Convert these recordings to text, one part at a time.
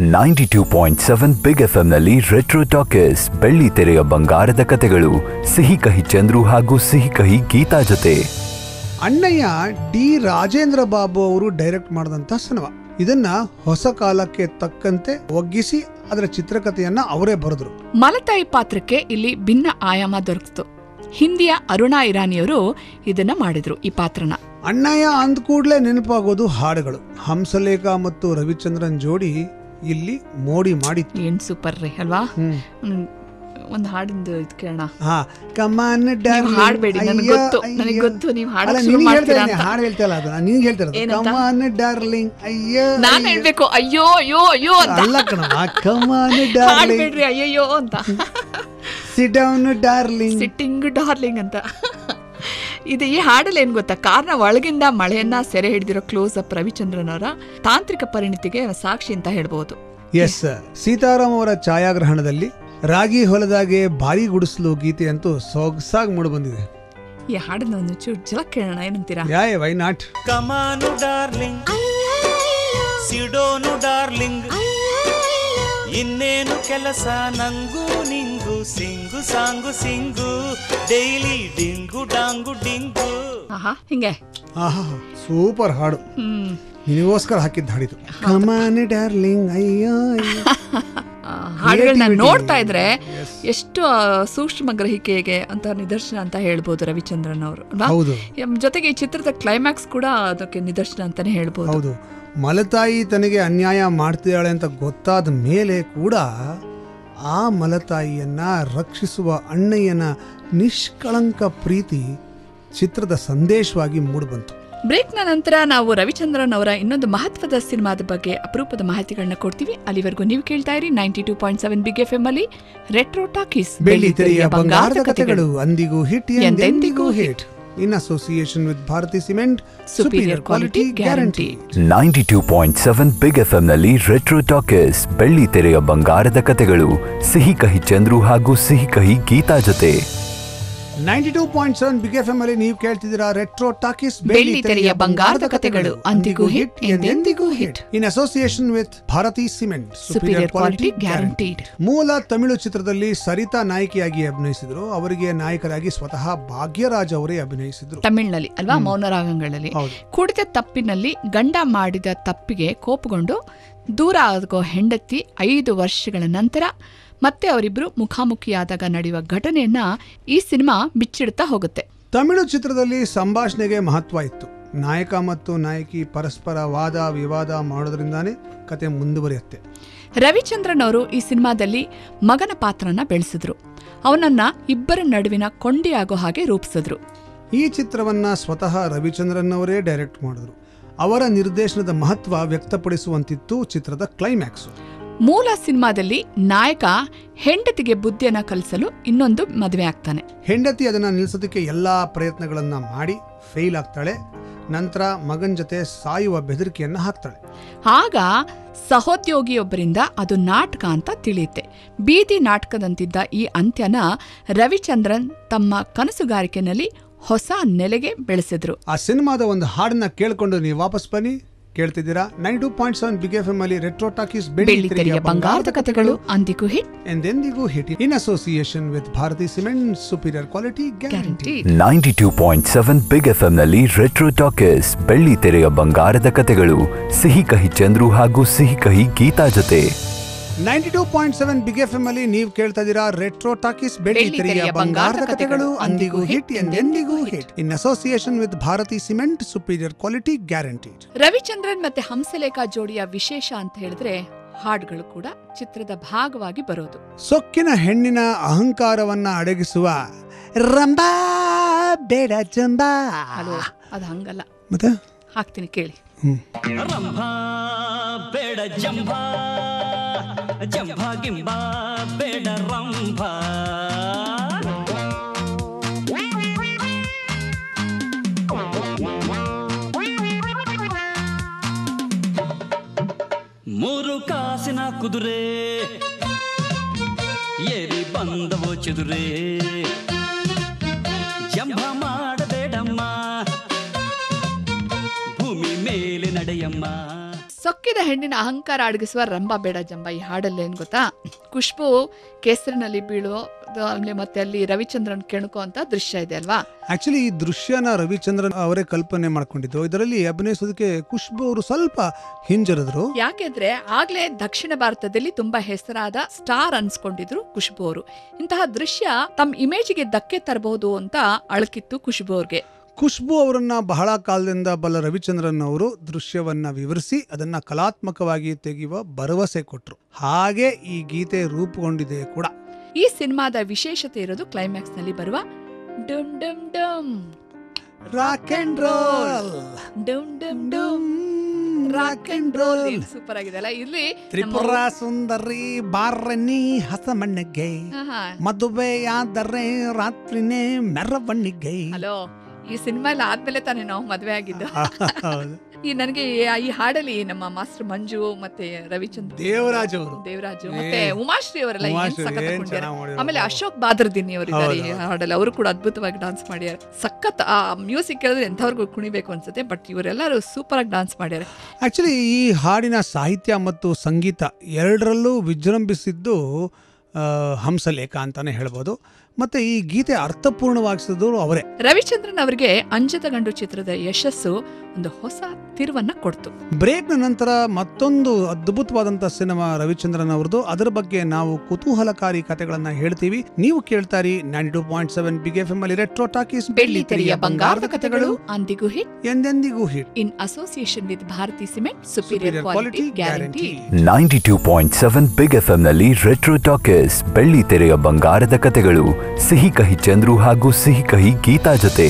Ninety two point seven big F ನಲ್ಲಿ retro talkies ಬೆಳ್ಳಿ ತೆರೆಯ ಬಂಗಾರದ ಕತೆಗಳು ಸಿಹಿ ಕಹಿ ಚಂದ್ರು ಹಾಗೂ ಸಿಹಿ ಕಹಿ ಗೀತಾ ಜೊತೆ ಅಣ್ಣಯ್ಯ ಡಿ ರಾಜೇಂದ್ರ ಬಾಬು ಅವರು ಡೈರೆಕ್ಟ್ ಮಾಡಿದಂಥ ಸಿನಿಮಾ ಇದನ್ನ ಹೊಸ ಕಾಲಕ್ಕೆ ತಕ್ಕಂತೆ ಒಗ್ಗಿಸಿ ಅದರ ಚಿತ್ರಕಥೆಯನ್ನ ಅವರೇ ಬರೆದ್ರು ಮಲತಾಯಿ ಪಾತ್ರಕ್ಕೆ ಇಲ್ಲಿ ಭಿನ್ನ ಆಯಾಮ ದೊರಕಿತು ಹಿಂದಿಯ ಅರುಣಾ ಇರಾನಿಯವರು ಇದನ್ನ ಮಾಡಿದ್ರು ಈ ಪಾತ್ರನ ಅಣ್ಣಯ್ಯ ಅಂದ ಕೂಡಲೇ ನೆನಪಾಗೋದು ಹಾಡುಗಳು ಹಂಸಲೇಖ ಮತ್ತು ರವಿಚಂದ್ರನ್ ಜೋಡಿ ಇಲ್ಲಿ ಮೋಡಿ ಮಾಡಿತ್ತು ಏನ್ ಸೂಪರ್ ರೀ ಅಲ್ವಾ ಹ್ಮ್. ಹ್ಮ್. ಒಂದ್ ಹಾಡಿಂದು ಇದ್ ಕೇಳೋಣ ಹಾ ಕಮಾನ್ ನೀವ್ ಹಾಡ್ಬೇಡಿ, ನನ್ಗ್ ಗೊತ್ತು, ನನ್ಗ್ ಗೊತ್ತು, ನೀವ್ ಹಾಡಕ್ ಶುರು ನೀನ್ ಮಾಡ್ತೀರಾ ಹೇಳ್ತಾ ಅಂತ. ಹಾಡು ಹೇಳ್ತಾ ಇಲ್ಲ ಅದು ನೀನ್ ಹೇಳ್ತಾ ಇರೋದು ಏನಂತ? ಕಮಾನ್ ಡಾರ್ಲಿಂಗ್ ಅಯ್ಯೋ ನಾನ್ ಅಯ್ಯೋ. ಹೇಳ್ಬೇಕು ಅಯ್ಯೋ ಅಯ್ಯೋ ಅಯ್ಯೋ ಅಂತ ಅಲ್ಲ ಕಣವ ಕಮಾನ್ ಡಾರ್ಲಿಂಗ್ ಹಾಡ್ಬೇಡ್ರಿ ಅಯ್ಯಯ್ಯೋ ಅಂತ sit down darling sitting darling ಅಂತ ಇದು ಈ ಹಾಡಲ್ಲಿ ಏನ್ ಗೊತ್ತಾ ಕಾರ್ನ ಒಳಗಿಂದ ಮಳೆಯನ್ನ ಸೆರೆ ಹಿಡಿದಿರೋ ಕ್ಲೋಸ್ ಅಪ್ ರವಿಚಂದ್ರನ್ ಅವರ ತಾಂತ್ರಿಕ ಪರಿಣಿತಿಗೆ ಸಾಕ್ಷಿ ಅಂತ ಹೇಳ್ಬೋದು ಎಸ್ ಸೀತಾರಾಮ್ ಅವರ ಛಾಯಾಗ್ರಹಣದಲ್ಲಿ ರಾಗಿ ಹೊಲದಾಗೆ ಭಾರಿ ಗುಡಿಸಲು ಗೀತೆ ಅಂತೂ ಸೊಗಸಾಗಿ ಮೂಡಿ ಬಂದಿದೆ ಈ ಹಾಡನ್ನ ಒಂದು ಚೂರು ಜಲ ಕೇಳೋಣ ಏನಂತೀರಾ ಯಾಯ್ why not come on darling sit down darling ಇನ್ನೇನು ಕೆಲಸ ನಂಗೂ ನಿಂಗು sing song sing daily ding dong ding ಆಹಾ ಹಿಂಗೆ ಆಹಾ ಸೂಪರ್ ಹಾಡು ಹ್ಮ್ ನಿನಗೋಸ್ಕರ ಹಾಕಿದ್ದ ಹಾಡಿತು ಕಮಾನ್ ಡಾರ್ಲಿಂಗ್ ಅಯ್ಯೋ ಅಯ್ಯೋ. ಆ, ಹಾಡುಗಳನ್ನ Creativity. ನೋಡ್ತಾ ಇದ್ರೆ ಎಷ್ಟು ಆ, ಸೂಕ್ಷ್ಮ ಗ್ರಹಿಕೆಗೆ ಅಂತ ನಿದರ್ಶನ ಅಂತ ಹೇಳ್ಬೋದು ರವಿಚಂದ್ರನ್ ಅವರು ಅಲ್ವಾ ಹೌದು ಎಂ- ಜೊತೆಗೆ ಈ ಚಿತ್ರದ ಕ್ಲೈಮ್ಯಾಕ್ಸ್ ಕೂಡ ಅದಕ್ಕೆ ನಿದರ್ಶನ ಅಂತಾನೆ ಹೇಳ್ಬೋದು ಹೌದು ಮಲತಾಯಿ ತನಗೆ ಅನ್ಯಾಯ ಮಾಡ್ತಿದ್ದಾಳೆ ಅಂತ ಗೊತ್ತಾದ ಮೇಲೆ ಕೂಡ ಆ ಮಲತಾಯಿಯನ್ನ ರಕ್ಷಿಸುವ ಅಣ್ಣಯ್ಯನ ನಿಷ್ಕಳಂಕ ಪ್ರೀತಿ ಚಿತ್ರದ ಸಂದೇಶವಾಗಿ ಮೂಡಿಬಂತು ಬ್ರೇಕ್ನ ನಂತರ ನಾವು ರವಿಚಂದ್ರನ್ ಅವರ ಇನ್ನೊಂದು ಮಹತ್ವದ ಸಿನಿಮಾದ ಬಗ್ಗೆ ಅಪರೂಪದ ಮಾಹಿತಿಗಳನ್ನ ಕೊಡ್ತೀವಿ ಅಲ್ಲಿವರೆಗೂ ನೀವು ಕೇಳ್ತಾ ಇರಿ ninety two point seven big F M ಅಲ್ಲಿ ರೆಟ್ರೋ ಟಾಕೀಸ್ ಬೆಳ್ಳಿ ತೆರೆಯ ಬಂಗಾರದ ಕಥೆಗಳು ಅಂದಿಗೂ ಹಿಟ್ ಎಂದೆಂದಿಗೂ ಎಂದೆಂದಿಗೂ hit in association with Bharathi cement superior quality guarantee ninety two point seven big F ನಲ್ಲಿ ರೆಟ್ರೋ ಟಾಕೀಸ್ ಬೆಳ್ಳಿ ತೆರೆಯ ಬಂಗಾರದ ಕತೆಗಳು ಸಿಹಿ ಕಹಿ ಚಂದ್ರು ಹಾಗೂ ಸಿಹಿ ಕಹಿ ಗೀತಾ ಜೊತೆ ninety two point seven big F M ಅಲ್ಲಿ ನೀವು ಕೇಳ್ತಿದ್ದೀರಾ ರೆಟ್ರೋ ಟಾಕೀಸ್ ಬೆಳ್ಳಿ ತೆರೆಯ ಬಂಗಾರದ ಕಥೆಗಳು, ಅಂದಿಗೂ hit, ಎಂದೆಂದಿಗೂ hit. In association with Bharathi cement superior quality guaranteed ಮೂಲ ತಮಿಳು ಚಿತ್ರದಲ್ಲಿ ಸರಿತಾ ನಾಯಕಿಯಾಗಿ ಅಭಿನಯಿಸಿದ್ರು ಅವರಿಗೆ ನಾಯಕರಾಗಿ ಸ್ವತಃ ಭಾಗ್ಯರಾಜ್ ಅವರೇ ಅಭಿನಯಿಸಿದ್ರು ತಮಿಳ್ನಲ್ಲಿ ಅಲ್ವಾ ಮೌನರಾಗಗಳಲ್ಲಿ ಹೌದು. ಕುಡಿದ ತಪ್ಪಿನಲ್ಲಿ ಗಂಡ ಮಾಡಿದ ತಪ್ಪಿಗೆ ಕೋಪಗೊಂಡು ದೂರ ಆಗೋ ಹೆಂಡತಿ ಐದು ವರ್ಷಗಳ ನಂತರ ಮತ್ತೆ ಅವರಿಬ್ರು ಮುಖಾಮುಖಿಯಾದಾಗ ನಡೆಯುವ ಘಟನೆಯನ್ನ ಈ ಸಿನಿಮಾ ಬಿಚ್ಚಿಡ್ತಾ ಹೋಗುತ್ತೆ ತಮಿಳು ಚಿತ್ರದಲ್ಲಿ ಸಂಭಾಷಣೆಗೆ ಮಹತ್ವ ಇತ್ತು ನಾಯಕ ಮತ್ತು ನಾಯಕಿ ಪರಸ್ಪರ ವಾದ ವಿವಾದ ಮಾಡೋದ್ರಿಂದಾನೇ ಕತೆ ಮುಂದುವರಿಯುತ್ತೆ ರವಿಚಂದ್ರನ್ ಅವರು ಈ ಸಿನಿಮಾದಲ್ಲಿ ಮಗನ ಪಾತ್ರನ ಬೆಳೆಸಿದ್ರು ಅವನನ್ನ ಇಬ್ಬರ ನಡುವಿನ ಕೊಂಡಿಯಾಗೋ ಹಾಗೆ ರೂಪಿಸಿದ್ರು ಈ ಚಿತ್ರವನ್ನ ಸ್ವತಃ ರವಿಚಂದ್ರನ್ ಅವರೇ ಡೈರೆಕ್ಟ್ ಮಾಡಿದ್ರು ಅವರ ನಿರ್ದೇಶನದ ಮಹತ್ವ ವ್ಯಕ್ತಪಡಿಸುವಂತಿತ್ತು ಚಿತ್ರದ ಕ್ಲೈಮ್ಯಾಕ್ಸ್ ಮೂಲ ಸಿನಿಮಾದಲ್ಲಿ ನಾಯಕ ಹೆಂಡತಿಗೆ ಬುದ್ಧಿಯನ್ನ ಕಲಿಸಲು ಇನ್ನೊಂದು ಮದುವೆ ಆಗ್ತಾನೆ ಹೆಂಡತಿ ಅದನ್ನ ನಿಲ್ಲಿಸೋದಕ್ಕೆ ಎಲ್ಲಾ ಪ್ರಯತ್ನಗಳನ್ನ ಮಾಡಿ ಫೇಲ್ ಆಗ್ತಾಳೆ ನಂತರ ಮಗನ್ ಜೊತೆ ಸಾಯುವ ಬೆದರಿಕೆಯನ್ನ ಹಾಕ್ತಾಳೆ ಆಗ ಸಹೋದ್ಯೋಗಿಯೊಬ್ಬರಿಂದ ಅದು ನಾಟಕ ಅಂತ ತಿಳಿಯುತ್ತೆ ಬೀದಿ ನಾಟಕದಂತಿದ್ದ ಈ ಅಂತ್ಯನ ರವಿಚಂದ್ರನ್ ತಮ್ಮ ಕನಸುಗಾರಿಕೆನಲ್ಲಿ ಹೊಸ ನೆಲೆಗೆ ಬೆಳೆಸಿದ್ರು ಆ ಸಿನಿಮಾದ ಒಂದು ಹಾಡನ್ನ ಕೇಳ್ಕೊಂಡು ನೀವು ವಾಪಸ್ ಬನ್ನಿ ಕೇಳ್ತಿದ್ದೀರಾ nine two point seven big F M ಅಲ್ಲಿ ರೆಟ್ರೋ ಟಾಕೀಸ್ ಬೆಳ್ಳಿ ತೆರೆಯ ಬಂಗಾರದ ಕಥೆಗಳು ಅಂದಿಗೂ ಹಿಟ್ ಎಂದೆಂದಿಗೂ hit in association with Bharathi cement superior quality guarantee guarantee ninety two point seven big F ನಲ್ಲಿ ರೆಟ್ರೋ ಟಾಕೀಸ್ ಬೆಳ್ಳಿ ತೆರೆಯ ಬಂಗಾರದ ಕತೆಗಳು ಸಿಹಿ ಕಹಿ ಚಂದ್ರು ಹಾಗೂ ಸಿಹಿ ಕಹಿ ಗೀತಾ ಜೊತೆ ninety two point seven big F M ಅಲ್ಲಿ ನೀವು ಕೇಳ್ತಾ ಇದ್ದೀರಾ ರೆಟ್ರೋ ಟಾಕೀಸ್ ಬೆಳ್ಳಿ ತೆರೆಯ ಬಂಗಾರದ ಕಥೆಗಳು ಅಂದಿಗೂ ಹಿಟ್ ಎಂದೆಂದಿಗೂ hit in association with Bharathi cement superior quality guarantee Ravichandran ಮತ್ತೆ ಹಂಸಲೇಖ ಜೋಡಿಯ ವಿಶೇಷ ಅಂತ ಹೇಳಿದ್ರೆ ಹಾಡುಗಳು ಕೂಡ ಚಿತ್ರದ ಭಾಗವಾಗಿ ಬರೋದು ಸೊಕ್ಕಿನ ಹೆಣ್ಣಿನ ಅಹಂಕಾರವನ್ನ ಅಡಗಿಸುವ ರಂಬಾ ಬೇಡ ಜಂಬಾ ಹಲೋ ಅದು ಹಂಗಲ್ಲ ಮತ್ತೆ ಹಾಕ್ತೀನಿ ಕೇಳಿ ರಂಭಾ ಬೇಡ ಜಂಭಾ ಜಂಭಾ ಗಿಂಬಾ ಬೇಡ ರಂಭಾ ಮೂರು ಕಾಸಿನ ಕುದುರೆ ಏರಿ ಬಂದವೋ ಚದುರೆ ಜಂಭ ಮಾಡಬೇಡಮ್ಮ ಭೂಮಿ ಮೇಲೆ ನಡೆಯಮ್ಮ ಸೊಕ್ಕಿದ ಹೆಣ್ಣಿನ ಅಹಂಕಾರ ಅಡಗಿಸುವ ರಂಬ ಬೇಡ ಜಂಬ ಈ ಹಾಡಲ್ಲಿ ಏನು ಗೊತ್ತಾ ಖುಷ್ಬು ಕೇಸರಿನಲ್ಲಿ ಬೀಳೋ ಆಮೇಲೆ ಮತ್ತೆ ಅಲ್ಲಿ ರವಿಚಂದ್ರನ್ ಕೆಣಕೋ ಅಂತ ದೃಶ್ಯ ಇದೆ ಅಲ್ವಾ ಆಕ್ಚುಲಿ ಈ ದೃಶ್ಯನ ರವಿಚಂದ್ರನ್ ಅವರೇ ಕಲ್ಪನೆ ಮಾಡ್ಕೊಂಡಿದ್ದು ಇದರಲ್ಲಿ ಅಭಿನಯಿಸೋದಕ್ಕೆ ಖುಷ್ಬು ಅವರು ಸ್ವಲ್ಪ ಹಿಂಜರಿದ್ರು ಯಾಕೆಂದ್ರೆ ಆಗ್ಲೇ ದಕ್ಷಿಣ ಭಾರತದಲ್ಲಿ ತುಂಬಾ ಹೆಸರಾದ ಸ್ಟಾರ್ ಅನ್ಸ್ಕೊಂಡಿದ್ರು ಖುಷ್ಬು ಅವರು ಇಂತಹ ದೃಶ್ಯ ತಮ್ಮ ಇಮೇಜ್ಗೆ ಧಕ್ಕೆ ತರಬಹುದು ಅಂತ ಅಳಕಿತ್ತು ಖುಷ್ಬು ಅವ್ರಿಗೆ ಖುಷ್ಬು ಅವರನ್ನ ಬಹಳ ಕಾಲದಿಂದ ಬಲ್ಲ ರವಿಚಂದ್ರನ್ ಅವರು ದೃಶ್ಯವನ್ನ ವಿವರಿಸಿ ಅದನ್ನ ಕಲಾತ್ಮಕವಾಗಿ ತೆಗೆಯುವ ಭರವಸೆ ಕೊಟ್ರು ಹಾಗೆ ಈ ಗೀತೆ ರೂಪುಗೊಂಡಿದೆ ಕೂಡ ಈ ಸಿನಿಮಾದ ವಿಶೇಷತೆ ಇರೋದು ಕ್ಲೈಮ್ಯಾಕ್ಸ್ ನಲ್ಲಿ ಬರುವ dum dum dum rock and roll dum dum dum rock and roll super ಆಗಿದೆ ಅಲ್ಲ ಇಲ್ಲಿ ತ್ರಿಪುರ ಸುಂದರಿ ಬಾರನಿ ಹಸಮಣ್ಣಿಗೆ ಮದುವೆಯಾದರೆ ರಾತ್ರಿನೇ ಮೆರವಣಿಗೆ ಹಲೋ ಈ ಸಿನಿಮಾ ಎಲ್ಲ ಆದ್ಮೇಲೆ ತಾನೇ ನಾವು ಮದ್ವೆ ಆಗಿದ್ದು ಹೌದು. ಈ ನನಗೆ ಈ ಹಾಡಲ್ಲಿ ನಮ್ಮ ಮಾಸ್ಟರ್ ಮಂಜು ಮತ್ತೆ ರವಿಚಂದ್ರ ದೇವರಾಜ್ ಅವರು ದೇವರಾಜು ಏ, ಮತ್ತೆ ಉಮಾಶ್ರೀ ಅವರೆಲ್ಲ ಏನ್ ಉಮಾಶ್ರೀ ಸಖತ್ ಏನ್ ಹಾಕೊಂಡಿದ್ದಾರೆ. ಚೆನ್ನಾಗ್ ಮಾಡಿದ್ರು. ಆಮೇಲೆ ಅಶೋಕ್ ಬಾದ್ರದಿನಿ ಅವರು ಇದ್ದಾರೆ ಈ ಹೌದು, ಹೌದು. ಹಾಡಲ್ಲಿ ಅವರು ಕೂಡ ಅದ್ಭುತವಾಗಿ ಡಾನ್ಸ್ ಮಾಡ್ಯಾರ ಸಖತ್ ಆ ಮ್ಯೂಸಿಕ್ ಕೇಳಿದ್ರೆ ಎಂಥವ್ರಿಗೂ ಕುಣಿಬೇಕು ಅನ್ಸುತ್ತೆ ಬಟ್ ಇವರೆಲ್ಲರೂ ಸೂಪರ್ ಆಗಿ ಡಾನ್ಸ್ ಮಾಡ್ಯಾರ ಆಕ್ಚುಲಿ ಈ ಹಾಡಿನ ಸಾಹಿತ್ಯ ಮತ್ತು ಸಂಗೀತ ಎರಡರಲ್ಲೂ ವಿಜೃಂಭಿಸಿದ್ದು ಆ, ಹಂಸಲೇಖ ಅಂತಾನೆ ಹೇಳ್ಬೋದು ಮತ್ತೆ ಈ ಗೀತೆ ಅರ್ಥಪೂರ್ಣವಾಗಿಸಿದ್ರು ಅವರೇ ರವಿಚಂದ್ರನ್ ಅವರಿಗೆ ಅಂಜದ ಗಂಡು ಚಿತ್ರದ ಯಶಸ್ಸು ಒಂದು ಹೊಸ ತಿರುವನ್ನ ಕೊಡ್ತು ಬ್ರೇಕ್ನ ನಂತರ ಮತ್ತೊಂದು ಅದ್ಭುತವಾದಂತ ಸಿನಿಮಾ ರವಿಚಂದ್ರನ್ ಅವರದು ಅದರ ಬಗ್ಗೆ ನಾವು ಕುತೂಹಲಕಾರಿ ಕಥೆಗಳನ್ನ ಹೇಳ್ತೀವಿ ನೀವು ಕೇಳ್ತಾರಿ ninety two point seven big F M ಅಲ್ಲಿ ರೆಟ್ರೋ ಟಾಕೀಸ್ ಬೆಳ್ಳಿ ತೆರೆಯ ಬಂಗಾರದ ಕಥೆಗಳು ಅಂದಿಗೂ ಹಿಟ್ ಎಂದೆಂದಿಗೂ hit in association with Bharathi cement Superior superior quality quality guarantee guarantee. Ninety two point seven big F ಎಂನಲ್ಲಿ ರೆಟ್ರೋ ಟಾಕೀಸ್ ಬೆಳ್ಳಿ ತೆರೆಯ ಬಂಗಾರದ ಕತೆಗಳು ಸಿಹಿ ಕಹಿ ಚಂದ್ರು ಹಾಗೂ ಸಿಹಿ ಕಹಿ ಗೀತಾ ಜೊತೆ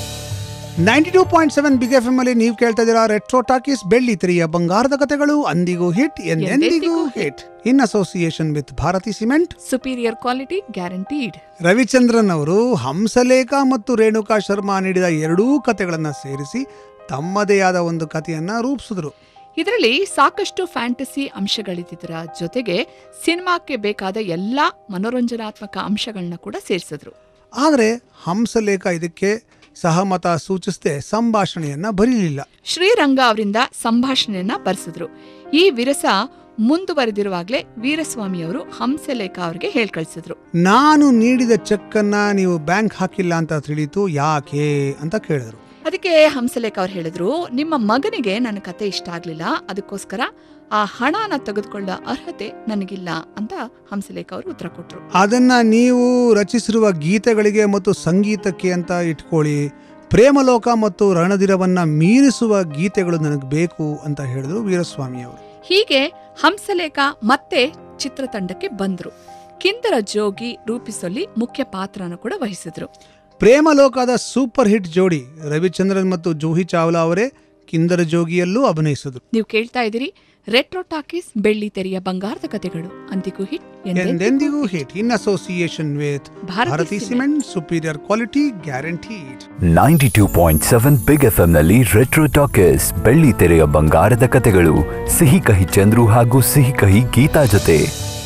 ninety two point seven big F M ಅಲ್ಲಿ ನೀವು ಕೇಳ್ತಾ ಇದೀರಾ ರೆಟ್ರೋ ಟಾಕೀಸ್ ಬೆಳ್ಳಿ ತೆರೆಯ ಬಂಗಾರದ ಕಥೆಗಳು ಅಂದಿಗೂ ಹಿಟ್ ಎಂದೆಂದಿಗೂ ಎಂದೆಂದಿಗೂ hit in association with Bharathi cement superior quality guaranteed Ravichandran ಅವರು ಹಂಸಲೇಖ ಮತ್ತು ರೇಣುಕಾ ಶರ್ಮಾ ನೀಡಿದ ಎರಡೂ ಕಥೆಗಳನ್ನ ಸೇರಿಸಿ ತಮ್ಮದೇ ಆದ ಒಂದು ಕಥೆಯನ್ನ ರೂಪಿಸಿದ್ರು ಇದರಲ್ಲಿ ಸಾಕಷ್ಟು ಫ್ಯಾಂಟಸಿ ಅಂಶಗಳಿದ್ದರ ಜೊತೆಗೆ ಸಿನಿಮಾಕ್ಕೆ ಬೇಕಾದ ಎಲ್ಲಾ ಮನೋರಂಜನಾತ್ಮಕ ಅಂಶಗಳನ್ನ ಕೂಡ ಸೇರಿಸಿದ್ರು ಆದರೆ ಹಂಸಲೇಖ ಇದಕ್ಕೆ ಸಹಮತ ಸೂಚಿಸದೆ ಸಂಭಾಷಣೆಯನ್ನ ಬರೀಲಿಲ್ಲ ಶ್ರೀರಂಗ ಅವರಿಂದ ಸಂಭಾಷಣೆಯನ್ನ ಬರೆಸಿದ್ರು ಈ ವಿರಸ ಮುಂದುವರೆದಿರುವಾಗಲೇ ವೀರಸ್ವಾಮಿ ಅವರು ಹಂಸಲೇಖ ಅವರಿಗೆ ಹೇಳ್ಕಳಿಸಿದ್ರು ನಾನು ನೀಡಿದ ಚೆಕ್ ಅನ್ನ ನೀವು ಬ್ಯಾಂಕ್ ಹಾಕಿಲ್ಲ ಅಂತ ತಿಳಿತು ಯಾಕೆ ಅಂತ ಕೇಳಿದ್ರು ಅದಕ್ಕೆ ಹಂಸಲೇಖ ಅವ್ರು ಹೇಳಿದ್ರು ನಿಮ್ಮ ಮಗನಿಗೆ ನನ್ನ ಕತೆ ಇಷ್ಟ ಆಗ್ಲಿಲ್ಲ ಅದಕ್ಕೋಸ್ಕರ ಆ ಹಣನ ತೆಗೆದುಕೊಳ್ಳೋ ಅರ್ಹತೆ ನನಗಿಲ್ಲ ಅಂತ ಹಂಸಲೇಖ ಅವರು ಉತ್ತರ ಕೊಟ್ರು ಅದನ್ನ ನೀವು ರಚಿಸಿರುವ ಗೀತೆಗಳಿಗೆ ಮತ್ತು ಸಂಗೀತಕ್ಕೆ ಅಂತ ಇಟ್ಕೊಳ್ಳಿ ಪ್ರೇಮಲೋಕ ಮತ್ತು ರಣದಿರವನ್ನ ಮೀರಿಸುವ ಗೀತೆಗಳು ನನಗೆ ಬೇಕು ಅಂತ ಹೇಳಿದ್ರು ವೀರಸ್ವಾಮಿ ಅವರು ಹೀಗೆ ಹಂಸಲೇಖ ಮತ್ತೆ ಚಿತ್ರತಂಡಕ್ಕೆ ಬಂದ್ರು ಕಿಂದರ ಜೋಗಿ ರೂಪಿಸಲಿ ಮುಖ್ಯ ಪಾತ್ರನ ಕೂಡ ವಹಿಸಿದ್ರು ಪ್ರೇಮಲೋಕದ ಸೂಪರ್ ಹಿಟ್ ಜೋಡಿ ರವಿಚಂದ್ರನ್ ಮತ್ತು ಜೂಹಿ ಚಾವ್ಲಾ ಅವರೇ ಕಿಂದರ ಜೋಗಿಯಲ್ಲೂ ಅಭಿನಯಿಸಿದ್ರು ನೀವು ಕೇಳ್ತಾ ಇದ್ದೀರಿ ರೆಟ್ರೋ ಟಾಕೀಸ್ ಬೆಳ್ಳಿ ತೆರೆಯ ಬಂಗಾರದ ಕತೆಗಳು ಅಂದಿಗೂ ಹಿಟ್ ಎಂದೆಂದಿಗೂ hit in association with Bharathi Bharathi cement. Cement superior quality guaranteed ninety two point seven big F ಎಂನಲ್ಲಿ ರೆಟ್ರೋ ಟಾಕೀಸ್ ಬೆಳ್ಳಿ ತೆರೆಯ ಬಂಗಾರದ ಕತೆಗಳು ಸಿಹಿ ಕಹಿ ಚಂದ್ರು ಹಾಗೂ ಸಿಹಿ ಕಹಿ ಗೀತಾ ಜೊತೆ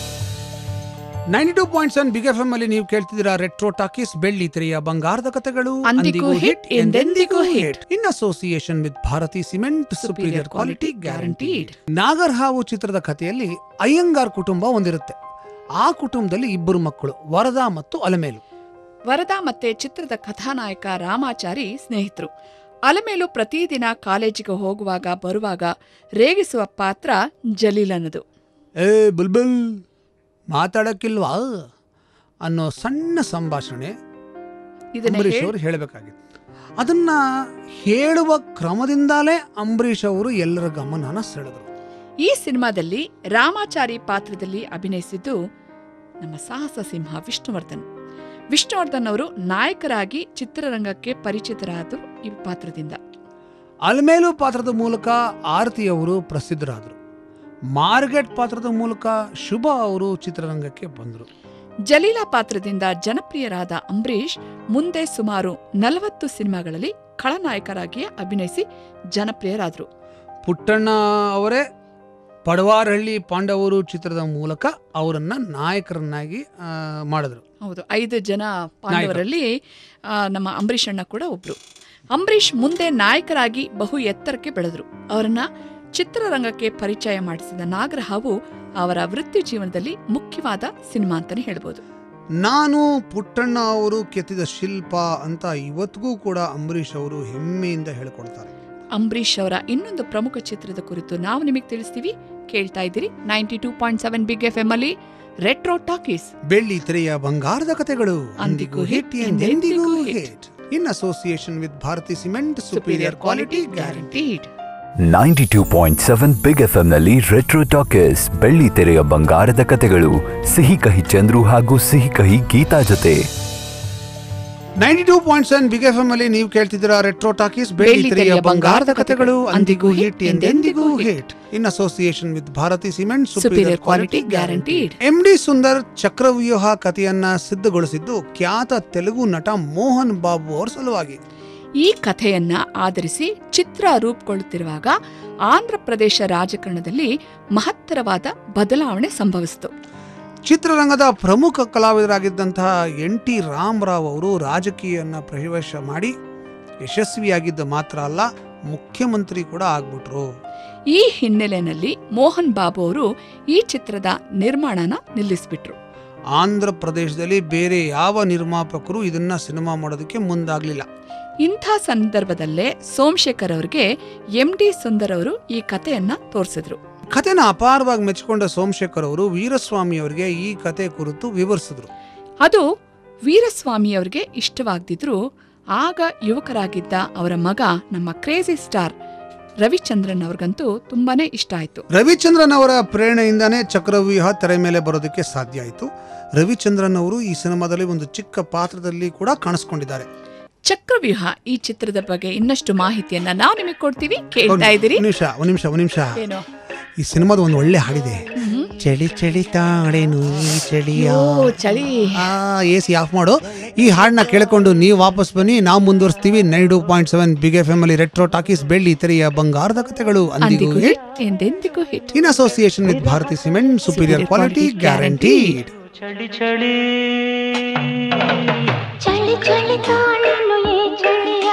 ninety two point seven big F M ಅಲ್ಲಿ ನೀವು ಕೇಳ್ತಿದ್ದೀರಾ ರೆಟ್ರೋ ಟಾಕೀಸ್ ಬೆಳ್ಳಿ ತೆರೆಯ ಬಂಗಾರದ ಕಥೆಗಳು ಅಂದಿಗೂ hit, ಎಂದೆಂದಿಗೂ hit. In association with Bharathi cement superior quality guaranteed guaranteed. Nagarahavu ಚಿತ್ರದ ಕಥೆಯಲ್ಲಿ ಅಯ್ಯಂಗಾರ್ ಕುಟುಂಬ ಒಂದಿರುತ್ತೆ ಆ ಕುಟುಂಬದಲ್ಲಿ ಇಬ್ಬರು ಮಕ್ಕಳು ವರದಾ ಮತ್ತು ಅಲಮೇಲು ವರದಾ ಮತ್ತೆ ಚಿತ್ರದ ಕಥಾನಾಯಕ ರಾಮಾಚಾರಿ ಸ್ನೇಹಿತರು ಅಲಮೇಲು ಪ್ರತಿದಿನ ಕಾಲೇಜಿಗೆ ಹೋಗುವಾಗ ಬರುವಾಗ ರೇಗಿಸುವ ಪಾತ್ರ ಜಲೀಲನದು ಏ ಬುಲ್ಬುಲ್ ಮಾತಾಡಕ್ಕಿಲ್ವಾ ಅನ್ನೋ ಸಣ್ಣ ಸಂಭಾಷಣೆ ಇದನ್ನ ಅಂಬರೀಷ್ ಹೇಳ್- ಅವರು ಹೇಳಬೇಕಾಗಿತ್ತು ಅದನ್ನ ಹೇಳುವ ಕ್ರಮದಿಂದಲೇ ಅಂಬರೀಷ್ ಅವರು ಎಲ್ಲರ ಗಮನನ ಸೆಳೆದರು ಈ ಸಿನಿಮಾದಲ್ಲಿ ರಾಮಾಚಾರಿ ಪಾತ್ರದಲ್ಲಿ ಅಭಿನಯಿಸಿದ್ದು ನಮ್ಮ ಸಾಹಸ ಸಿಂಹ ವಿಷ್ಣುವರ್ಧನ್ ವಿಷ್ಣುವರ್ಧನ್ ಅವರು ನಾಯಕರಾಗಿ ಚಿತ್ರರಂಗಕ್ಕೆ ಪರಿಚಿತರಾದರು ಈ ಪಾತ್ರದಿಂದ ಅಲ್ಮೇಲು ಪಾತ್ರದ ಮೂಲಕ ಆರತಿ ಅವರು ಪ್ರಸಿದ್ಧರಾದರು ಮಾರ್ಗೆಟ್ ಪಾತ್ರದ ಮೂಲಕ ಶುಭ ಅವರು ಚಿತ್ರರಂಗಕ್ಕೆ ಬಂದರು ಜಲೀಲಾ ಪಾತ್ರದಿಂದ ಜನಪ್ರಿಯರಾದ ಅಂಬರೀಷ್ ಮುಂದೆ ಸುಮಾರು ನಲವತ್ತು ಸಿನಿಮಾಗಳಲ್ಲಿ ಖಳನಾಯಕರಾಗಿ ಅಭಿನಯಿಸಿ ಜನಪ್ರಿಯರಾದರು ಪುಟ್ಟಣ್ಣ ಅವರೇ ಪಡವಾರಹಳ್ಳಿ ಪಾಂಡವರು ಚಿತ್ರದ ಮೂಲಕ ಅವರನ್ನ ನಾಯಕರನ್ನಾಗಿ ಆ, ಮಾಡಿದ್ರು ಹೌದು ಐದು ಜನ ಪಾಂಡವರಲ್ಲಿ ಆ, ನಮ್ಮ ಅಂಬರೀಷ್ ಅಣ್ಣ ಕೂಡ ಒಬ್ರು ಅಂಬರೀಷ್ ಮುಂದೆ ನಾಯಕರಾಗಿ ಬಹು ಎತ್ತರಕ್ಕೆ ಬೆಳೆದ್ರು ಅವರನ್ನ ಚಿತ್ರರಂಗಕ್ಕೆ ಪರಿಚಯ ಮಾಡಿಸಿದ ನಾಗರಹಾವು ಅವರ ವೃತ್ತಿ ಜೀವನದಲ್ಲಿ ಮುಖ್ಯವಾದ ಸಿನಿಮಾ ಅಂತಾನೆ ಹೇಳ್ಬೋದು ನಾನು ಪುಟ್ಟಣ್ಣ ಅವರು ಕೆತ್ತಿದ ಶಿಲ್ಪ ಅಂತ ಇವತ್ತಿಗೂ ಕೂಡ ಅಂಬರೀಷ್ ಅವರು ಹೆಮ್ಮೆಯಿಂದ ಹೇಳ್ಕೊಳ್ತಾರೆ ಅಂಬರೀಷ್ ಅವರ ಇನ್ನೊಂದು ಪ್ರಮುಖ ಚಿತ್ರದ ಕುರಿತು ನಾವು ನಿಮಗೆ ತಿಳಿಸ್ತೀವಿ ಕೇಳ್ತಾ ಇದ್ದೀರಿ ninety two point seven big F M ಅಲ್ಲಿ ರೆಟ್ರೋ ಟಾಕೀಸ್ ಬೆಳ್ಳಿ ತೆರೆಯ ಬಂಗಾರದ ಕತೆಗಳು ಅಂದಿಗೂ ಅಂದಿಗೂ ಹಿಟ್, ಹಿಟ್ ಎಂದೆಂದಿಗೂ ಎಂದೆಂದಿಗೂ hit. Hit in association with Bharathi cement superior quality guaranteed ninety two point seven big F ಎಂನಲ್ಲಿ ರೆಟ್ರೋ ಟಾಕೀಸ್ ಬೆಳ್ಳಿ ತೆರೆಯ ಬಂಗಾರದ ಕತೆಗಳು ಸಿಹಿ ಕಹಿ ಚಂದ್ರು ಹಾಗೂ ಸಿಹಿ ಕಹಿ ಗೀತಾ ಜೊತೆ ninety two point seven big F M ಅಲ್ಲಿ ನೀವು ಕೇಳ್ತಿದ್ದೀರಾ ರೆಟ್ರೋ ಟಾಕೀಸ್ ಬೆಳ್ಳಿ ತೆರೆಯ ಬಂಗಾರದ ಕತೆಗಳು ಅಂದಿಗೂ ಹಿಟ್ ಎಂದೆಂದಿಗೂ hit in association with Bharathi cement superior quality guaranteed M D Sundar Chakravyuha ಕಥೆಯನ್ನ ಸಿದ್ಧಗೊಳಿಸಿದ್ದು ಖ್ಯಾತ ತೆಲುಗು ನಟ ಮೋಹನ್ ಬಾಬು ಅವರ ಸಲುವಾಗಿ ಈ ಕಥೆಯನ್ನ ಆಧರಿಸಿ ಚಿತ್ರ ರೂಪುಗೊಳ್ಳುತ್ತಿರುವಾಗ ಆಂಧ್ರ ಪ್ರದೇಶ ರಾಜಕಾರಣದಲ್ಲಿ ಮಹತ್ತರವಾದ ಬದಲಾವಣೆ ಸಂಭವಿಸಿತು ಚಿತ್ರರಂಗದ ಪ್ರಮುಖ ಕಲಾವಿದರಾಗಿದ್ದಂತಹ ಎನ್ ಟಿ ರಾಮರಾವ್ ಅವರು ರಾಜಕೀಯನ್ನ ಪ್ರವೇಶ ಮಾಡಿ ಯಶಸ್ವಿಯಾಗಿದ್ದ ಮಾತ್ರ ಅಲ್ಲ ಮುಖ್ಯಮಂತ್ರಿ ಕೂಡ ಆಗ್ಬಿಟ್ರು ಈ ಹಿನ್ನೆಲೆಯಲ್ಲಿ ಮೋಹನ್ ಬಾಬು ಅವರು ಈ ಚಿತ್ರದ ನಿರ್ಮಾಣನ ನಿಲ್ಲಿಸ್ಬಿಟ್ರು ಆಂಧ್ರ ಪ್ರದೇಶದಲ್ಲಿ ಬೇರೆ ಯಾವ ನಿರ್ಮಾಪಕರು ಇದನ್ನ ಸಿನಿಮಾ ಮಾಡೋದಕ್ಕೆ ಮುಂದಾಗ್ಲಿಲ್ಲ ಇಂಥ ಸಂದರ್ಭದಲ್ಲೇ ಸೋಮಶೇಖರ್ ಅವರಿಗೆ ಎಂ ಡಿ ಸುಂದರ್ ಅವರು ಈ ಕಥೆಯನ್ನ ತೋರಿಸಿದ್ರು ಕಥೆನ ಅಪಾರವಾಗಿ ಮೆಚ್ಚಿಕೊಂಡ ಸೋಮಶೇಖರ್ ಅವರು ವೀರಸ್ವಾಮಿ ಅವರಿಗೆ ಈ ಕತೆ ಕುರಿತು ವಿವರಿಸಿದ್ರು ಅದು ವೀರಸ್ವಾಮಿ ಅವರಿಗೆ ಇಷ್ಟವಾಗ್ದಿದ್ರು ಆಗ ಯುವಕರಾಗಿದ್ದ ಅವರ ಮಗ ನಮ್ಮ ಕ್ರೇಜಿ ಸ್ಟಾರ್ ರವಿಚಂದ್ರನ್ ಅವ್ರಿಗಂತೂ ತುಂಬಾನೇ ಇಷ್ಟ ಆಯ್ತು ರವಿಚಂದ್ರನ್ ಅವರ ಪ್ರೇರಣೆಯಿಂದಾನೇ ಚಕ್ರವ್ಯೂಹ ತೆರೆ ಮೇಲೆ ಬರೋದಕ್ಕೆ ಸಾಧ್ಯ ಆಯಿತು ರವಿಚಂದ್ರನ್ ಅವರು ಈ ಸಿನಿಮಾದಲ್ಲಿ ಒಂದು ಚಿಕ್ಕ ಪಾತ್ರದಲ್ಲಿ ಕೂಡ ಕಾಣಿಸ್ಕೊಂಡಿದ್ದಾರೆ ಚಕ್ರವ್ಯೂಹ ಈ ಚಿತ್ರದ ಬಗ್ಗೆ ಇನ್ನಷ್ಟು ಮಾಹಿತಿಯನ್ನ ನಾವು ನಿಮಗೆ ಕೊಡ್ತೀವಿ ಕೇಳ್ತಾ ಇದ್ದೀರಿ ಒಂದ್ ನಿಮಿಷ ಒಂದ್ ನಿಮಿಷ ಒಂದ್ ನಿಮಿಷ ಏನು ಈ ಸಿನಿಮಾದ ಒಂದು ಒಳ್ಳೆ ಹಾಡಿದೆ ಚಳಿ ಚಳಿ ತಾಳೇನು ಈ ಚಳಿಯ ಓ ಚಳಿ ಆ ಎ ಸಿ ಆಫ್ ಮಾಡು ಈ ಹಾಡನ್ನ ಕೇಳಿಕೊಂಡು ನೀವು ವಾಪಸ್ ಬನ್ನಿ ನಾವು ಮುಂದುವರಿಸ್ತೀವಿ nine two point seven big F M ಅಲ್ಲಿ ರೆಟ್ರೋ ಟಾಕೀಸ್ ಬೆಳ್ಳಿ ತೆರೆಯ ಬಂಗಾರದ ಕತೆಗಳು ಅಂದಿಗೂ ಅಂದಿಗೂ ಹಿಟ್ ಹಿಟ್ ಎಂದೆಂದಿಗೂ hit in association with Bharathi cement superior quality guaranteed ಚಳಿ ಚಳಿ ಚಳಿ ಚಳಿ ತಾಳೇನು ಈ ಚಳಿಯ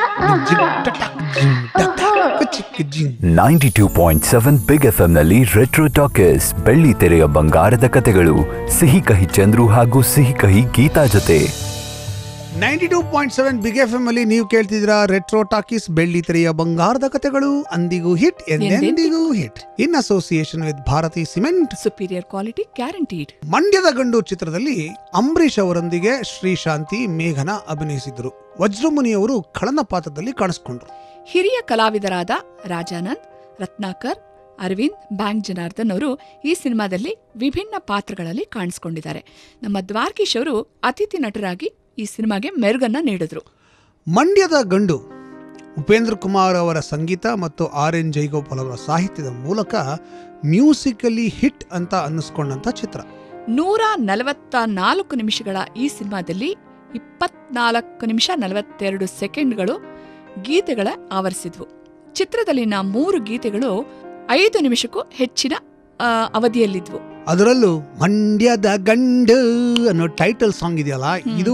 ಚಿಕ್ಕ ಜಿಂಗ್ ninety two point seven big F ಎಂನಲ್ಲಿ ರೆಟ್ರೋ ಟಾಕೀಸ್ ಬೆಳ್ಳಿ ತೆರೆಯ ಬಂಗಾರದ ಕತೆಗಳು ಸಿಹಿ ಕಹಿ ಚಂದ್ರು ಹಾಗೂ ಸಿಹಿ ಕಹಿ ಗೀತಾ ಜೊತೆ ninety two point seven big F M ಅಲ್ಲಿ ನೀವು ಕೇಳ್ತಿದ್ದೀರಾ ರೆಟ್ರೋ ಟಾಕೀಸ್ ಬೆಳ್ಳಿ ತೆರೆಯ ಬಂಗಾರದ ಕತೆಗಳು ಅಂದಿಗೂ ಹಿಟ್ ಎಂದೆಂದಿಗೂ hit in association with Bharathi cement superior quality guaranteed ಮಂಡ್ಯದ ಗಂಡು ಚಿತ್ರದಲ್ಲಿ ಅಂಬರೀಷ್ ಅವರೊಂದಿಗೆ ಶ್ರೀಶಾಂತಿ ಮೇಘನ ಅಭಿನಯಿಸಿದ್ರು ವಜ್ರಮುನಿ ಅವರು ಖಳನ ಪಾತ್ರದಲ್ಲಿ ಕಾಣಿಸ್ಕೊಂಡ್ರು ಹಿರಿಯ ಕಲಾವಿದರಾದ ರಾಜಾನಂದ್ ರತ್ನಾಕರ್ ಅರವಿಂದ್ ಬ್ಯಾಂಕ್ ಜನಾರ್ದನ್ ಅವರು ಈ ಸಿನಿಮಾದಲ್ಲಿ ವಿಭಿನ್ನ ಪಾತ್ರಗಳಲ್ಲಿ ಕಾಣಿಸ್ಕೊಂಡಿದ್ದಾರೆ ನಮ್ಮ ದ್ವಾರಕೀಶ್ ಅವರು ಅತಿಥಿ ನಟರಾಗಿ ಈ ಸಿನಿಮಾಗೆ ಮೆರುಗನ್ನ ನೀಡಿದ್ರು ಮಂಡ್ಯದ ಗಂಡು ಉಪೇಂದ್ರ ಕುಮಾರ್ ಅವರ ಸಂಗೀತ ಮತ್ತು ಆರ್ ಎನ್ ಜೈಗೋಪಾಲ್ ಅವರ ಸಾಹಿತ್ಯದ ಮೂಲಕ ಮ್ಯೂಸಿಕಲಿ ಹಿಟ್ ಅಂತ ಅನ್ನಿಸ್ಕೊಂಡಂತ ಚಿತ್ರ ನೂರ ನಲವತ್ತ ನಾಲ್ಕು ನಿಮಿಷಗಳ ಈ ಸಿನಿಮಾದಲ್ಲಿ ಇಪ್ಪತ್ನಾಲ್ಕು ನಿಮಿಷ ನಲವತ್ತೆರಡು ಸೆಕೆಂಡ್ಗಳು ಗೀತೆಗಳ ಆವರಿಸಿದ್ವು ಚಿತ್ರದಲ್ಲಿನ ಮೂರು ಗೀತೆಗಳು ಐದು ನಿಮಿಷಕ್ಕೂ ಹೆಚ್ಚಿನ ಆ, ಅವಧಿಯಲ್ಲಿದ್ವು ಅದರಲ್ಲೂ ಮಂಡ್ಯದ ಗಂಡು ಅನ್ನೋ ಟೈಟಲ್ ಸಾಂಗ್ ಇದೆಯಲ್ಲ ಇದು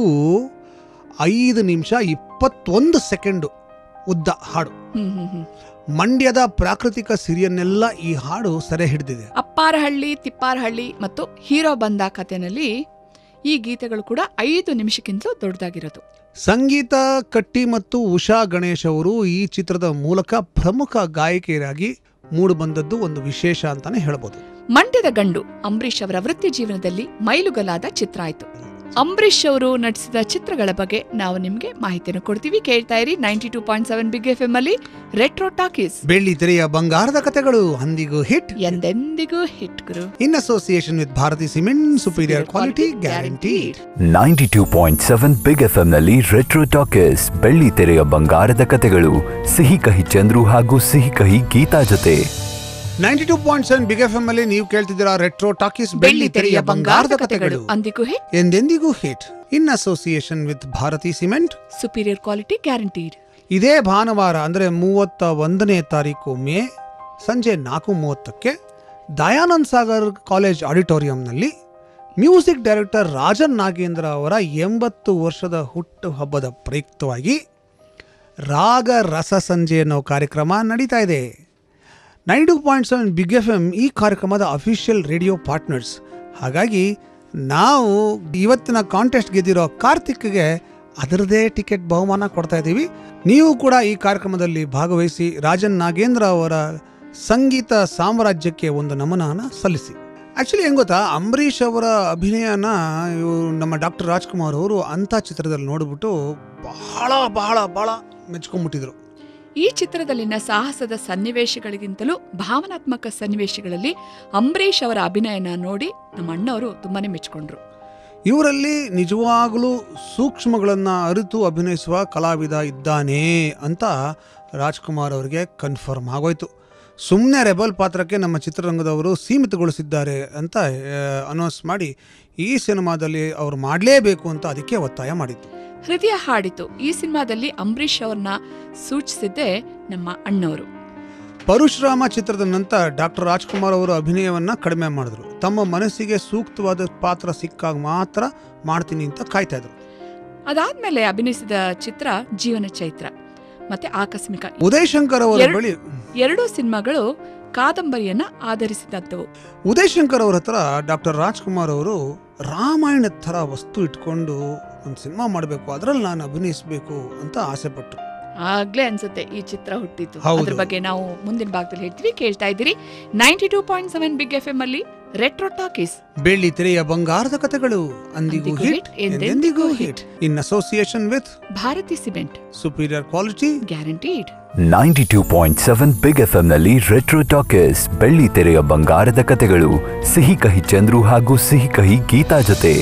ಐದು ನಿಮಿಷ ಇಪ್ಪತ್ತೊಂದು ಸೆಕೆಂಡು ಉದ್ದ ಹಾಡು ಹ್ಮ್ ಹ್ಮ್ ಹ್ಮ್ ಮಂಡ್ಯದ ಪ್ರಾಕೃತಿಕ ಸಿರಿಯನ್ನೆಲ್ಲ ಈ ಹಾಡು ಸೆರೆ ಹಿಡಿದಿದೆ ಅಪ್ಪಾರಹಳ್ಳಿ ತಿಪ್ಪಾರಹಳ್ಳಿ ಮತ್ತು ಹೀರೋ ಬಂದ ಕಥೆನಲ್ಲಿ ಈ ಗೀತೆಗಳು ಕೂಡ ಐದು ನಿಮಿಷಕ್ಕಿಂತಲೂ ದೊಡ್ಡದಾಗಿರೋದು ಸಂಗೀತ ಕಟ್ಟಿ ಮತ್ತು ಉಷಾ ಗಣೇಶ್ ಅವರು ಈ ಚಿತ್ರದ ಮೂಲಕ ಪ್ರಮುಖ ಗಾಯಕಿಯರಾಗಿ ಮೂಡಿಬಂದದ್ದು ಒಂದು ವಿಶೇಷ ಅಂತಾನೆ ಹೇಳ್ಬೋದು ಮಂಡ್ಯದ ಗಂಡು ಅಂಬರೀಷ್ ಅವರ ವೃತ್ತಿ ಜೀವನದಲ್ಲಿ ಮೈಲುಗಲ್ಲಾದ ಚಿತ್ರ ಆಯ್ತು ಅಂಬರೀಷ್ ಅವರು ನಟಿಸಿದ ಚಿತ್ರಗಳ ಬಗ್ಗೆ ನಾವು ನಿಮ್ಗೆ ಮಾಹಿತಿಯನ್ನು ಕೊಡ್ತೀವಿ ಕೇಳ್ತಾ ಇರಿ ninety two point seven big F M ಅಲ್ಲಿ ರೆಟ್ರೋ ಟಾಕೀಸ್ ಬೆಳ್ಳಿ ತೆರೆಯ ಬಂಗಾರದ ಕತೆಗಳು ಅಂದಿಗೂ ಹಿಟ್ ಎಂದೆಂದಿಗೂ ಹಿಟ್ ಗುರು in association with Bharathi cement superior quality guaranteed ninety two point seven big F ಎಂನಲ್ಲಿ ರೆಟ್ರೋ ಟಾಕೀಸ್ ಬೆಳ್ಳಿ ತೆರೆಯ ಬಂಗಾರದ ಕತೆಗಳು ಸಿಹಿ ಕಹಿ ಚಂದ್ರು ಹಾಗೂ ಸಿಹಿ ಕಹಿ ಗೀತಾ ಜೊತೆ ninety two point seven big F M ಅಲ್ಲಿ ನೀವು ಕೇಳ್ತಿದ್ದೀರಾ ರೆಟ್ರೋ ಟಾಕೀಸ್ ಬೆಳ್ಳಿ ತೆರೆಯ ಬಂಗಾರದ ಕತೆಗಳು ಅಂದಿಗೂ ಹಿಟ್ ಎಂದೆಂದಿಗೂ hit in association with Bharathi cement superior quality guaranteed ಇದೇ ಭಾನುವಾರ ಅಂದರೆ ಮೂವತ್ತ ಒಂದನೇ ತಾರೀಕು ಮೇ ಸಂಜೆ ನಾಲ್ಕು ಮೂವತ್ತಕ್ಕೆ ದಯಾನಂದ್ ಸಾಗರ್ ಕಾಲೇಜ್ ಆಡಿಟೋರಿಯಂನಲ್ಲಿ ಮ್ಯೂಸಿಕ್ ಡೈರೆಕ್ಟರ್ ರಾಜನ್ ನಾಗೇಂದ್ರ ಅವರ ಎಂಬತ್ತು ವರ್ಷದ ಹುಟ್ಟು ಹಬ್ಬದ ಪ್ರಯುಕ್ತವಾಗಿ ರಾಗ ರಸ ಸಂಜೆ ಅನ್ನೋ ಕಾರ್ಯಕ್ರಮ ನಡೀತಾ ಇದೆ nine two point seven big F M ಈ ಕಾರ್ಯಕ್ರಮದ ಅಫಿಷಿಯಲ್ ರೇಡಿಯೋ ಪಾರ್ಟ್ನರ್ಸ್ ಹಾಗಾಗಿ ನಾವು ಇವತ್ತಿನ ಕಾಂಟೆಸ್ಟ್ ಗೆದ್ದಿರೋ ಕಾರ್ತಿಕ್ಗೆ ಅದರದೇ ಟಿಕೆಟ್ ಬಹುಮಾನ ಕೊಡ್ತಾ ಇದ್ದೀವಿ ನೀವು ಕೂಡ ಈ ಕಾರ್ಯಕ್ರಮದಲ್ಲಿ ಭಾಗವಹಿಸಿ ರಾಜನ್ ನಾಗೇಂದ್ರ ಅವರ ಸಂಗೀತ ಸಾಮ್ರಾಜ್ಯಕ್ಕೆ ಒಂದು ನಮನನ ಸಲ್ಲಿಸಿ ಆಕ್ಚುಲಿ ಹೆಂಗ್ ಗೊತ್ತಾ ಅಂಬರೀಷ್ ಅವರ ಅಭಿನಯನ ಇವ್ರು ನಮ್ಮ ಡಾಕ್ಟರ್ ರಾಜ್ಕುಮಾರ್ ಅವರು ಅಂಥ ಚಿತ್ರದಲ್ಲಿ ನೋಡ್ಬಿಟ್ಟು ಬಹಳ ಬಹಳ ಬಹಳ ಮೆಚ್ಕೊಂಡ್ಬಿಟ್ಟಿದ್ರು ಈ ಚಿತ್ರದಲ್ಲಿನ ಸಾಹಸದ ಸನ್ನಿವೇಶಗಳಿಗಿಂತಲೂ ಭಾವನಾತ್ಮಕ ಸನ್ನಿವೇಶಗಳಲ್ಲಿ ಅಂಬರೀಷ್ ಅವರ ಅಭಿನಯನ ನೋಡಿ ನಮ್ಮ ಅಣ್ಣವರು ತುಂಬಾನೇ ಮೆಚ್ಕೊಂಡ್ರು ಇವರಲ್ಲಿ ನಿಜವಾಗಲೂ ಸೂಕ್ಷ್ಮಗಳನ್ನು ಅರಿತು ಅಭಿನಯಿಸುವ ಕಲಾವಿದ ಇದ್ದಾನೆ ಅಂತ ರಾಜ್ಕುಮಾರ್ ಅವರಿಗೆ ಕನ್ಫರ್ಮ್ ಆಗೋಯ್ತು ಸುಮ್ಮನೆ ರೆಬಲ್ ಪಾತ್ರಕ್ಕೆ ನಮ್ಮ ಚಿತ್ರರಂಗದವರು ಸೀಮಿತಗೊಳಿಸಿದ್ದಾರೆ ಅಂತ ಅನೌನ್ಸ್ ಮಾಡಿ ಈ ಸಿನಿಮಾದಲ್ಲಿ ಅವ್ರು ಮಾಡಲೇಬೇಕು ಅಂತ ಅದಕ್ಕೆ ಒತ್ತಾಯ ಮಾಡಿತ್ತು ಹೃದಯ ಹಾಡಿತು ಈ ಸಿನಿಮಾದಲ್ಲಿ ಅಂಬರೀಷ್ ಅವ್ರನ್ನ ಸೂಚಿಸಿದ್ದೇ ನಮ್ಮ ಅಣ್ಣವರು ಪರಶುರಾಮ ಚಿತ್ರದ ನಂತರ ಡಾಕ್ಟರ್ ರಾಜ್ಕುಮಾರ್ ಅವರು ಅಭಿನಯವನ್ನ ಕಡಿಮೆ ಮಾಡಿದ್ರು ತಮ್ಮ ಮನಸ್ಸಿಗೆ ಸೂಕ್ತವಾದ ಪಾತ್ರ ಸಿಕ್ಕಾಗ ಮಾತ್ರ ಮಾಡ್ತೀನಿ ಅಂತ ಕಾಯ್ತಾ ಇದ್ರು ಅದಾದ್ಮೇಲೆ ಅಭಿನಯಿಸಿದ ಚಿತ್ರ ಜೀವನ ಚೈತ್ರ ಮತ್ತೆ ಆಕಸ್ಮಿಕ ಉದಯ್ ಶಂಕರ್ ಅವರ ಎರಡು- ಬಳಿ ಎರಡೂ ಸಿನಿಮಾಗಳು ಕಾದಂಬರಿಯನ್ನ ಆಧರಿಸಿದಂತವು ಉದಯ್ ಶಂಕರ್ ಅವ್ರ ಹತ್ರ ಡಾಕ್ಟರ್ ರಾಜ್ಕುಮಾರ್ ಅವರು ರಾಮಾಯಣದ ಥರ ವಸ್ತು ಇಟ್ಕೊಂಡು ಒಂದು ಸಿನಿಮಾ ಮಾಡಬೇಕು ಅದರಲ್ಲಿ ನಾನು ಅಭಿನಯಿಸಬೇಕು ಅಂತ ಆಸೆ ಪಟ್ಟರು ಆಗ್ಲೇ ಅನ್ಸುತ್ತೆ ಈ ಚಿತ್ರ ಹುಟ್ಟಿತ್ತು ಹೌದು. ಅದ್ರ ಬಗ್ಗೆ ನಾವು ಮುಂದಿನ ಭಾಗದಲ್ಲಿ ಹೇಳ್ತೀವಿ ಕೇಳ್ತಾ ಇದ್ದೀರಿ ninety two point seven big F M ಅಲ್ಲಿ ರೆಟ್ರೋ ಟಾಕೀಸ್ ಬೆಳ್ಳಿ ತೆರೆಯ ಬಂಗಾರದ ಕಥೆಗಳು ಅಂದಿಗೂ ಅಂದಿಗೂ ಹಿಟ್ hit, ಎಂದೆಂದಿಗೂ ಎಂದೆಂದಿಗೂ hit. Hit in association with Bharathi cement superior quality guaranteed ninety two point seven big F ಎಂನಲ್ಲಿ ರೆಟ್ರೋ ಟಾಕೀಸ್ ಬೆಳ್ಳಿ ತೆರೆಯ ಬಂಗಾರದ ಕತೆಗಳು ಸಿಹಿ ಕಹಿ ಚಂದ್ರು ಹಾಗೂ ಸಿಹಿ ಕಹಿ ಗೀತಾ ಜೊತೆ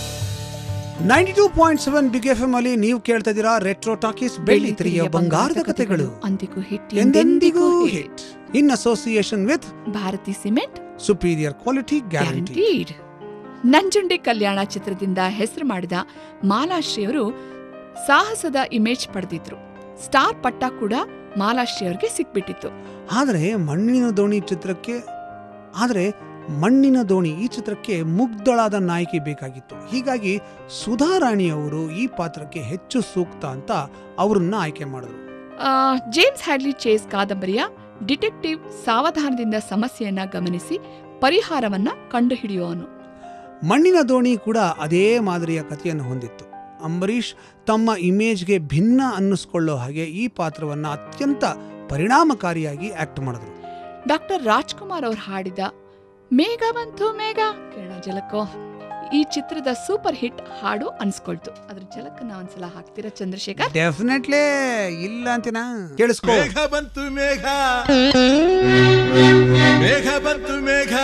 ninety two point seven big F M ಅಲ್ಲಿ ನೀವು ಕೇಳ್ತಾ ಇದ್ದೀರಾ ರೆಟ್ರೋ ಟಾಕೀಸ್ ಬೆಳ್ಳಿ ತೆರೆಯ ಬಂಗಾರದ ಕಥೆಗಳು ಅಂದಿಗೂ ಹಿಟ್ ಎಂದೆಂದಿಗೂ hit in association with Bharathi cement superior quality guarantee guaranteed Nanjundi Kalyana ಚಿತ್ರದಿಂದ ಹೆಸರು ಮಾಡಿದ ಮಾಲಾಶ್ರೀ ಅವರು ಸಾಹಸದ ಇಮೇಜ್ ಪಡೆದಿದ್ರು ಸ್ಟಾರ್ ಪಟ್ಟ ಕೂಡ ಮಾಲಾಶ್ರೀ ಅವರಿಗೆ ಸಿಕ್ಬಿಟ್ಟಿತ್ತು ಆದರೆ ಮಣ್ಣಿನ ದೋಣಿ ಚಿತ್ರಕ್ಕೆ ಆದರೆ ಮಣ್ಣಿನ ದೋಣಿ ಈ ಚಿತ್ರಕ್ಕೆ ಮುಗ್ಧಳಾದ ನಾಯಕಿ ಬೇಕಾಗಿತ್ತು ಹೀಗಾಗಿ ಸುಧಾರಾಣಿ ಅವರು ಈ ಪಾತ್ರಕ್ಕೆ ಹೆಚ್ಚು ಸೂಕ್ತ ಅಂತ ಅವರನ್ನ ಆಯ್ಕೆ ಮಾಡಿದ್ರು ಆ, ಜೇಮ್ಸ್ ಹ್ಯಾಡ್ಲಿ ಚೇಸ್ ಕಾದಂಬರಿಯ ಡಿಟೆಕ್ಟಿವ್ ಸಾವಧಾನದಿಂದ ಸಮಸ್ಯೆಯನ್ನ ಗಮನಿಸಿ ಪರಿಹಾರವನ್ನ ಕಂಡುಹಿಡಿಯುವವನು ಮಣ್ಣಿನ ದೋಣಿ ಕೂಡ ಅದೇ ಮಾದರಿಯ ಕಥೆಯನ್ನು ಹೊಂದಿತ್ತು ಅಂಬರೀಷ್ ತಮ್ಮ ಇಮೇಜ್ಗೆ ಭಿನ್ನ ಅನ್ನಿಸ್ಕೊಳ್ಳೋ ಹಾಗೆ ಈ ಪಾತ್ರವನ್ನ ಅತ್ಯಂತ ಪರಿಣಾಮಕಾರಿಯಾಗಿ ಆಕ್ಟ್ ಮಾಡಿದ್ರು ಡಾಕ್ಟರ್ ರಾಜ್ಕುಮಾರ್ ಅವರು ಹಾಡಿದ ಮೇಘ ಬಂತು ಮೇಘ ಕೇಳ ಜಲಕ್ಕೋ ಈ ಚಿತ್ರದ ಸೂಪರ್ ಹಿಟ್ ಹಾಡು ಅನ್ಸ್ಕೊಳ್ತು ಅದ್ರ ಜಲಕ್ಕನ್ನ ಒಂದ್ಸಲ ಹಾಕ್ತೀರಾ ಚಂದ್ರಶೇಖರ್ ಡೆಫಿನೆಟ್ಲಿ ಇಲ್ಲ ಅಂತೀನ ಕೇಳಿಸ್ಕೋ ಮೇಘ ಬಂತು ಮೇಘ ಮೇಘ ಬಂತು ಮೇಘ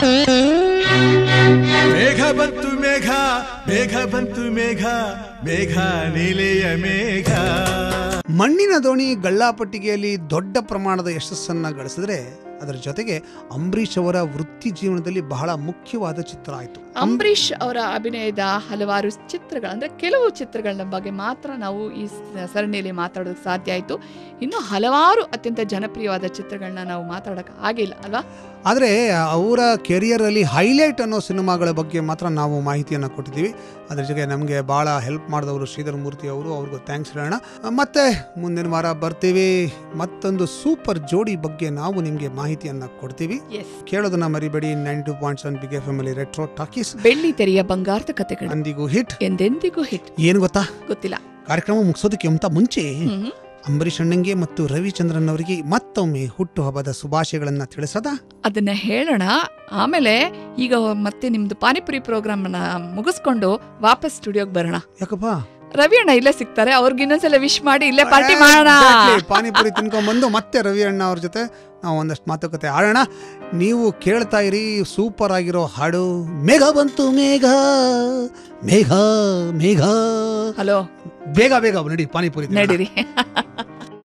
ಮೇಘ ಬಂತು ಮೇಘ ಮೇಘ ಬಂತು ಮೇಘ ಮೇಘ ನೀಲೆಯ ಮೇಘ ಮಣ್ಣಿನ ದೋಣಿ ಗಳ್ಳಾಪಟ್ಟಿಗೆಯಲ್ಲಿ ದೊಡ್ಡ ಪ್ರಮಾಣದ ಯಶಸ್ಸನ್ನ ಗಳಿಸಿದ್ರೆ ಅದರ ಜೊತೆಗೆ ಅಂಬರೀಷ್ ಅವರ ವೃತ್ತಿ ಜೀವನದಲ್ಲಿ ಬಹಳ ಮುಖ್ಯವಾದ ಚಿತ್ರ ಆಯಿತು ಅಂಬರೀಷ್ ಅವರ ಅಭಿನಯದ ಹಲವಾರು ಚಿತ್ರಗಳು ಅಂದ್ರೆ ಕೆಲವು ಚಿತ್ರಗಳ ಬಗ್ಗೆ ಮಾತ್ರ ನಾವು ಈ ಸ- ಸರಣಿಯಲ್ಲಿ ಮಾತಾಡೋದಕ್ಕೆ ಸಾಧ್ಯ ಆಯಿತು ಇನ್ನು ಹಲವಾರು ಅತ್ಯಂತ ಜನಪ್ರಿಯವಾದ ಚಿತ್ರಗಳನ್ನ ನಾವು ಮಾತಾಡೋಕೆ ಆಗಿಲ್ಲ ಅಲ್ವಾ ಆದರೆ ಅವರ ಕೆರಿಯರಲ್ಲಿ ಹೈಲೈಟ್ ಅನ್ನೋ ಸಿನಿಮಾಗಳ ಬಗ್ಗೆ ಮಾತ್ರ ನಾವು ಮಾಹಿತಿಯನ್ನು ಕೊಟ್ಟಿದ್ದೀವಿ ಅದ್ರ ಜೊತೆಗೆ ನಮಗೆ ಭಾಳ ಹೆಲ್ಪ್ ಮಾಡಿದವರು ಶ್ರೀಧರ್ ಮೂರ್ತಿ ಅವರು ಅವ್ರಿಗೂ ಥ್ಯಾಂಕ್ಸ್ ಹೇಳೋಣ ಮತ್ತೆ ಮುಂದಿನ ವಾರ ಬರ್ತೀವಿ ಮತ್ತೊಂದು ಸೂಪರ್ ಜೋಡಿ ಬಗ್ಗೆ ನಾವು ನಿಮಗೆ ಮಾಹಿತಿಯನ್ನು ಕೊಡ್ತೀವಿ ಎಸ್ ಕೇಳೋದನ್ನ ಮರಿಬೇಡಿ nine two point seven big F M ಅಲ್ಲಿ ರೆಟ್ರೋ ಟಾಕೀಸ್ ಬೆಳ್ಳಿ ತೆರೆಯ ಬಂಗಾರದ ಕಥೆಗಳು ಅಂದಿಗೂ ಹಿಟ್ ಎಂದೆಂದಿಗೂ ಹಿಟ್ ಏನು ಗೊತ್ತಾ ಗೊತ್ತಿಲ್ಲ ಕಾರ್ಯಕ್ರಮ ಮುಗಿಸೋದಕ್ಕೆ ಅಂತ ಮುಂಚೆ ಹ್ಮ್. ಅಂಬರೀಷ್ ಅಣ್ಣಂಗೆ ಮತ್ತು ರವಿಚಂದ್ರನ್ ಅವರಿಗೆ ಮತ್ತೊಮ್ಮೆ ಹುಟ್ಟುಹಬ್ಬದ ಶುಭಾಶಯಗಳನ್ನ ತಿಳಿಸದ ಅದನ್ನ ಹೇಳೋಣ ಆಮೇಲೆ ಈಗ ಮತ್ತೆ ನಿಮ್ದು ಪಾನಿಪುರಿ ಪ್ರೋಗ್ರಾಮ್ ಮುಗಿಸ್ಕೊಂಡು ವಾಪಸ್ ಸ್ಟುಡಿಯೋಗೆ ಬರೋಣ ಯಾಕಪ್ಪ ರವಿ ಅಣ್ಣ ಇಲ್ಲೇ ಸಿಗ್ತಾರೆ ಅವ್ರಿಗೆ ಇನ್ನೊಂದ್ಸಲ ವಿಶ್ ಮಾಡಿ ಇಲ್ಲೇ ಪಾರ್ಟಿ ಮಾಡೋಣ Exactly. ಪಾನಿಪುರಿ ತಿನ್ಕೊಂಡ್ಬಂದು ಮತ್ತೆ ರವಿ ಅಣ್ಣ ಅವ್ರ ಜೊತೆ ನಾವು ಒಂದಷ್ಟು ಮಾತುಕತೆ ಆಡೋಣ ನೀವು ಕೇಳ್ತಾ ಇರಿ ಸೂಪರ್ ಆಗಿರೋ ಹಾಡು ಮೇಘ ಬಂತು ಮೇಘ ಮೇಘ ಮೇಘ ಹಲೋ ಬೇಗ ಬೇಗ ನಡಿ ಪಾನಿಪುರಿ ತಿನ್ನೋಣ. ನಡೀರಿ